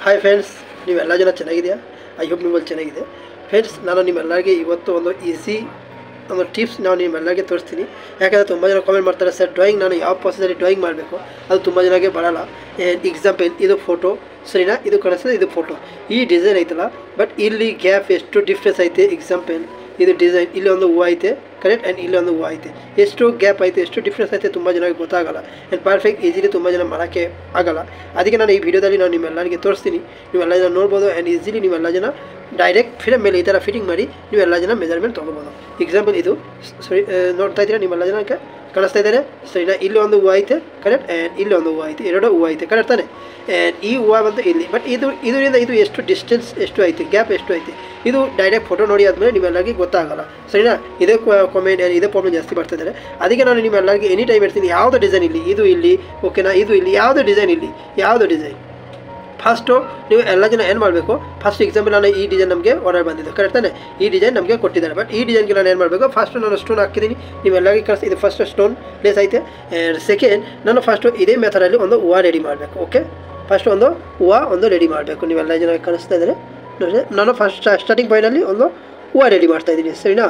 hi friends ನೀವೆಲ್ಲ ಜನ ಚೆನ್ನಾಗಿದೆಯಾ ಐ ಹೋಪ್ ನಿಮ್ಮಲ್ಲಿ ಚೆನ್ನಾಗಿದೆ ಫ್ರೆಂಡ್ಸ್ ನಾನು ನಿಮ್ಮೆಲ್ಲರಿಗೆ ಇವತ್ತು ಒಂದು ಈಸಿ ಒಂದು ಟಿಪ್ಸ್ ನಾವು ನಿಮ್ಮೆಲ್ಲರಿಗೆ ತೋರಿಸ್ತೀನಿ ಯಾಕಂದರೆ ತುಂಬ ಜನ ಕಾಮೆಂಟ್ ಮಾಡ್ತಾರೆ ಸರ್ ಡ್ರಾಯಿಂಗ್ ನಾನು ಯಾವ ಪ್ರೊಸೆಸಲ್ಲಿ ಡ್ರಾಯಿಂಗ್ ಮಾಡಬೇಕು ಅದು ತುಂಬ ಜನಕ್ಕೆ ಬರಲ್ಲ ಎಕ್ಸಾಂಪಲ್ ಇದು ಫೋಟೋ ಸರಿನಾ ಇದು ಕಾಣಿಸ್ತದೆ ಇದು ಫೋಟೋ ಈ ಡಿಸೈನ್ ಐತಲ್ಲ ಬಟ್ ಇಲ್ಲಿ ಗ್ಯಾಪ್ ಎಷ್ಟು ಡಿಫ್ರೆನ್ಸ್ ಐತೆ ಎಕ್ಸಾಂಪಲ್ ಇದು ಡಿಸೈನ್ ಇಲ್ಲಿ ಒಂದು ಹೂವು ಐತೆ ಕರೆಕ್ಟ್ ಆ್ಯಂಡ್ ಇಲ್ಲಿ ಒಂದು ಹೂವು ಐತೆ ಎಷ್ಟು ಗ್ಯಾಪ್ ಐತೆ ಎಷ್ಟು ಡಿಫ್ರೆನ್ಸ್ ಐತೆ ತುಂಬ ಜನಕ್ಕೆ ಗೊತ್ತಾಗಲ್ಲ ಆ್ಯಂಡ್ ಪರ್ಫೆಕ್ಟ್ ಈಸಿಲಿ ತುಂಬ ಜನ ಮಾಡೋಕ್ಕೆ ಆಗಲ್ಲ ಅದಕ್ಕೆ ನಾನು ಈ ವಿಡಿಯೋದಲ್ಲಿ ನಾನು ನಿಮ್ಮೆಲ್ಲರಿಗೆ ತೋರಿಸ್ತೀನಿ ನೀವೆಲ್ಲ ಜನ ನೋಡ್ಬೋದು ಆ್ಯಂಡ್ ಈಸಿಲಿ ನೀವೆಲ್ಲ ಜನ ಡೈರೆಕ್ಟ್ ಫಿಲಮ್ ಮೇಲೆ ಈ ಥರ ಫಿಟ್ಟಿಂಗ್ ಮಾಡಿ ನೀವೆಲ್ಲ ಜನ ಮೆಜರ್ಮೆಂಟ್ ತೊಗೊಬೋದು ಎಕ್ಸಾಂಪಲ್ ಇದು ಸರಿ ನೋಡ್ತಾ ಇದ್ದೀರಾ ನಿಮ್ಮೆಲ್ಲ ಜನಕ್ಕೆ ಕಾಣಿಸ್ತಾ ಇದ್ದಾರೆ ಸರಿನಾ ಇಲ್ಲಿ ಒಂದು ಹೂವು ಐತೆ ಕರೆಕ್ಟ್ ಆ್ಯಂಡ್ ಇಲ್ಲಿ ಒಂದು ಹೂವು ಐತೆ ಎರಡು ಹೂವು ಐತೆ ಕರೆಕ್ಟ್ ತಾನೆ ಆ್ಯಂಡ್ ಈ ಹೂವು ಬಂದು ಇಲ್ಲಿ ಬಟ್ ಇದು ಇದರಿಂದ ಇದು ಎಷ್ಟು ಡಿಸ್ಟೆನ್ಸ್ ಎಷ್ಟು ಐತೆ ಗ್ಯಾಪ್ ಎಷ್ಟು ಐತೆ ಇದು ಡೈರೆಕ್ಟ್ ಫೋಟೋ ನೋಡಿ ಆದಮೇಲೆ ನಿಮ್ಮೆಲ್ಲರಿಗೆ ಗೊತ್ತಾಗಲ್ಲ ಸರಿನಾ ಇದೇ ಕಾಮೆಂಟ್ ಇದೇ ಪ್ರಾಬ್ಲಮ್ ಜಾಸ್ತಿ ಬರ್ತಾ ಇದ್ದಾರೆ ಅದಕ್ಕೆ ನಾನು ನಿಮ್ಮೆಲ್ಲರಿಗೆ ಎನಿ ಟೈಮ್ ಇರ್ತೀನಿ ಯಾವುದು ಡಿಸೈನ್ ಇಲ್ಲಿ ಇದು ಇಲ್ಲಿ ಓಕೆನಾ ಇದು ಇಲ್ಲಿ ಯಾವುದು ಡಿಸೈನ್ ಇಲ್ಲಿ ಯಾವುದು ಡಿಸೈನ್ ಫಸ್ಟು ನೀವು ಎಲ್ಲ ಜನ ಏನು ಮಾಡಬೇಕು ಫಸ್ಟ್ ಎಕ್ಸಾಂಪಲ್ ನಾನು ಈ ಡಿಸೈನ್ ನಮಗೆ ಆರ್ಡರ್ ಬಂದಿದೆ ಕರೆಕ್ಟ್ ತಾನೆ ಈ ಡಿಸೈನ್ ನಮಗೆ ಕೊಟ್ಟಿದ್ದಾರೆ ಬಟ್ ಈ ಡಿಸೈನ್ಗೆ ನಾನು ಏನು ಮಾಡಬೇಕು ಫಸ್ಟು ನಾನು ಸ್ಟೋನ್ ಹಾಕಿದ್ದೀನಿ ನೀವೆಲ್ಲರಿಗೆ ಕಳಿಸಿ ಇದು ಫಸ್ಟ್ ಸ್ಟೋನ್ ಪ್ಲೇಸ್ ಐತೆ ಆ್ಯಂಡ್ ಸೆಕೆಂಡ್ ನಾನು ಫಸ್ಟು ಇದೇ ಮೆಥಡಲ್ಲಿ ಒಂದು ಹೂವು ರೆಡಿ ಮಾಡಬೇಕು ಓಕೆ ಫಸ್ಟ್ ಒಂದು ಹೂವು ಒಂದು ರೆಡಿ ಮಾಡಬೇಕು ನೀವೆಲ್ಲ ಜನ ಕಾಣಿಸ್ತಾ ಇದ್ದಾರೆ ನೋಡಿ ನಾನು ಫಸ್ಟ್ ಸ್ಟಾರ್ಟಿಂಗ್ ಪಾಯಿಂಟಲ್ಲಿ ಒಂದು ಹೂವು ರೆಡಿ ಮಾಡ್ತಾ ಇದ್ದೀನಿ ಸರಿನಾ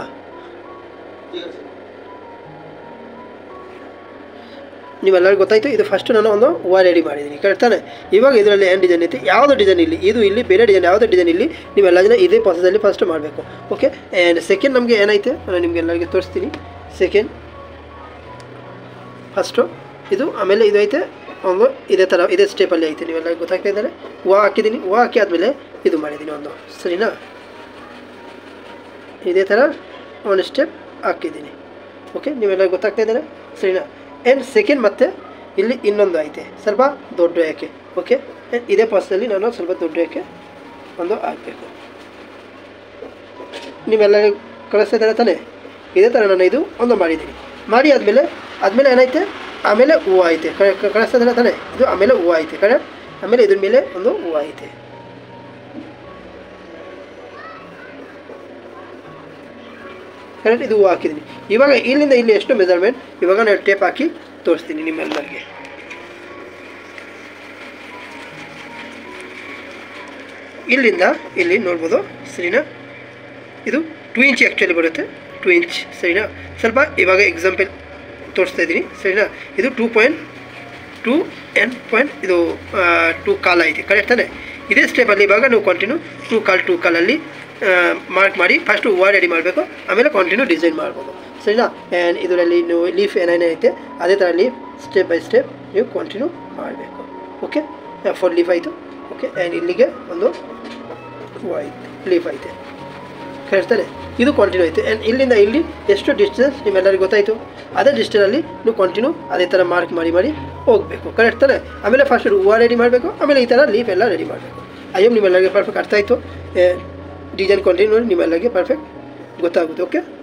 ನೀವೆಲ್ಲರಿಗೂ ಗೊತ್ತಾಯಿತು ಇದು ಫಸ್ಟ್ ನಾನು ಒಂದು ಹೂವು ರೆಡಿ ಮಾಡಿದ್ದೀನಿ ಕರೆಕ್ಟ್ ತಾನೆ ಇವಾಗ ಇದರಲ್ಲಿ ಏನು ಡಿಸೈನ್ ಐತಿ ಯಾವುದು ಡಿಸೈನ್ ಇಲ್ಲಿ ಇದು ಇಲ್ಲಿ ಬೇರೆ ಡಿಸೈನ್ ಯಾವುದೇ ಡಿಸೈನ್ ಇಲ್ಲಿ ನೀವೆಲ್ಲ ಜನ ಇದೇ ಪ್ರೊಸೆಸಲ್ಲಿ ಫಸ್ಟ್ ಮಾಡಬೇಕು ಓಕೆ ಆ್ಯಂಡ್ ಸೆಕೆಂಡ್ ನಮಗೆ ಏನೈತೆ ನಾನು ನಿಮಗೆಲ್ಲರಿಗೆ ತೋರಿಸ್ತೀನಿ ಸೆಕೆಂಡ್ ಫಸ್ಟು ಇದು ಆಮೇಲೆ ಇದು ಐತೆ ಒಂದು ಇದೇ ಥರ ಇದೇ ಸ್ಟೆಪಲ್ಲಿ ಐತೆ ನೀವೆಲ್ಲ ಗೊತ್ತಾಗ್ತಾ ಇದ್ದಾರೆ ಹೂವು ಹಾಕಿದ್ದೀನಿ ಹೂವು ಹಾಕಿ ಆದಮೇಲೆ ಇದು ಮಾಡಿದ್ದೀನಿ ಒಂದು ಸರಿನಾ ಇದೇ ಥರ ಒಂದು ಸ್ಟೆಪ್ ಹಾಕಿದ್ದೀನಿ ಓಕೆ ನೀವೆಲ್ಲ ಗೊತ್ತಾಗ್ತಾ ಇದ್ದಾರೆ ಸರಿನಾ ಆ್ಯಂಡ್ ಸೆಕೆಂಡ್ ಮತ್ತೆ ಇಲ್ಲಿ ಇನ್ನೊಂದು ಐತೆ ಸ್ವಲ್ಪ ದೊಡ್ಡ ಯಾಕೆ ಓಕೆ ಇದೇ ಪಾಸಲ್ಲಿ ನಾನು ಸ್ವಲ್ಪ ದೊಡ್ಡ ಯಾಕೆ ಒಂದು ಹಾಕಬೇಕು ನೀವೆಲ್ಲ ಕಳಿಸ್ತಾ ಇದ್ದಾರೆ ತಾನೇ ಇದೇ ಥರ ನಾನು ಇದು ಒಂದು ಮಾಡಿದ್ದೀನಿ ಮಾಡಿ ಆದಮೇಲೆ ಆದಮೇಲೆ ಏನೈತೆ ಆಮೇಲೆ ಹೂವು ಐತೆ ಕಳಿಸ್ತಾ ಇದ್ದಾರೆ ತಾನೇ ಇದು ಆಮೇಲೆ ಹೂವು ಐತೆ ಕರೆಕ್ಟ್ ಆಮೇಲೆ ಇದ್ರ ಮೇಲೆ ಒಂದು ಹೂವು ಐತೆ ಕರೆಕ್ಟ್ ಇದು ಹೂವು ಹಾಕಿದ್ದೀನಿ ಇವಾಗ ಇಲ್ಲಿಂದ ಇಲ್ಲಿ ಎಷ್ಟು ಮೆಜರ್ಮೆಂಟ್ ಇವಾಗ ನಾನು ಟೇಪ್ ಹಾಕಿ ತೋರಿಸ್ತೀನಿ ನಿಮ್ಮೆಲ್ಲರಿಗೆ ಇಲ್ಲಿಂದ ಇಲ್ಲಿ ನೋಡ್ಬೋದು ಸರಿನಾ ಇದು ಟೂ ಇಂಚ್ ಆ್ಯಕ್ಚುಲಿ ಬರುತ್ತೆ ಟೂ ಇಂಚ್ ಸರಿನಾ ಸ್ವಲ್ಪ ಇವಾಗ ಎಕ್ಸಾಂಪಲ್ ತೋರಿಸ್ತಾ ಇದ್ದೀನಿ ಸರಿನಾ ಇದು two point two N point ಇದು ಟೂ ಕಾಲ್ ಐತೆ ಕರೆಕ್ಟ್ ತಾನೆ ಇದೇ ಸ್ಟೆಪಲ್ಲಿ ಇವಾಗ ನೀವು ಕಂಟಿನ್ಯೂ ಟೂ ಕಾಲ್ ಟೂ ಕಾಲಲ್ಲಿ ಮಾರ್ಕ್ ಮಾಡಿ ಫಸ್ಟು ಹೂವು ರೆಡಿ ಮಾಡಬೇಕು ಆಮೇಲೆ ಕಂಟಿನ್ಯೂ ಡಿಸೈನ್ ಮಾಡ್ಬೋದು ಸರಿನಾ ಆ್ಯಂಡ್ ಇದರಲ್ಲಿ ನೀವು ಲೀಫ್ ಏನೇನೈತೆ ಅದೇ ಥರ ಲೀಫ್ ಸ್ಟೆಪ್ ಬೈ ಸ್ಟೆಪ್ ನೀವು ಕಂಟಿನ್ಯೂ ಮಾಡಬೇಕು ಓಕೆ ಫೋರ್ ಲೀಫ್ ಆಯಿತು ಓಕೆ ಆ್ಯಂಡ್ ಇಲ್ಲಿಗೆ ಒಂದು ಹೂವು ಐತೆ ಲೀಫ್ ಐತೆ ಹೇಳ್ತಾರೆ ಇದು ಕಂಟಿನ್ಯೂ ಐತೆ ಆ್ಯಂಡ್ ಇಲ್ಲಿಂದ ಇಲ್ಲಿ ಎಷ್ಟು ಡಿಸ್ಟೆನ್ಸ್ ನಿಮ್ಮೆಲ್ಲರಿಗೂ ಗೊತ್ತಾಯಿತು ಅದೇ ಡಿಸ್ಟೆನ್ಸಲ್ಲಿ ನೀವು ಕಂಟಿನ್ಯೂ ಅದೇ ಥರ ಮಾರ್ಕ್ ಮಾಡಿ ಮಾಡಿ ಹೋಗಬೇಕು ಕರೆಕ್ಟ್ ತಾನೆ ಆಮೇಲೆ ಫಸ್ಟ್ ಹೂವು ರೆಡಿ ಮಾಡಬೇಕು ಆಮೇಲೆ ಈ ಥರ ಲೀಫ್ ಎಲ್ಲ ರೆಡಿ ಮಾಡಬೇಕು ಅಯ್ಯೋ ನಿಮ್ಮೆಲ್ಲರಿಗೆ ಪರ್ಫೆಕ್ಟ್ ಅರ್ಥ ಆಯಿತು ಡಿಸೈನ್ ಕಂಟಿನ್ಯೂ ನೋಡಿ ನಿಮ್ಮೆಲ್ಲರಿಗೆ ಪರ್ಫೆಕ್ಟ್ ಗೊತ್ತಾಗುತ್ತೆ ಓಕೆ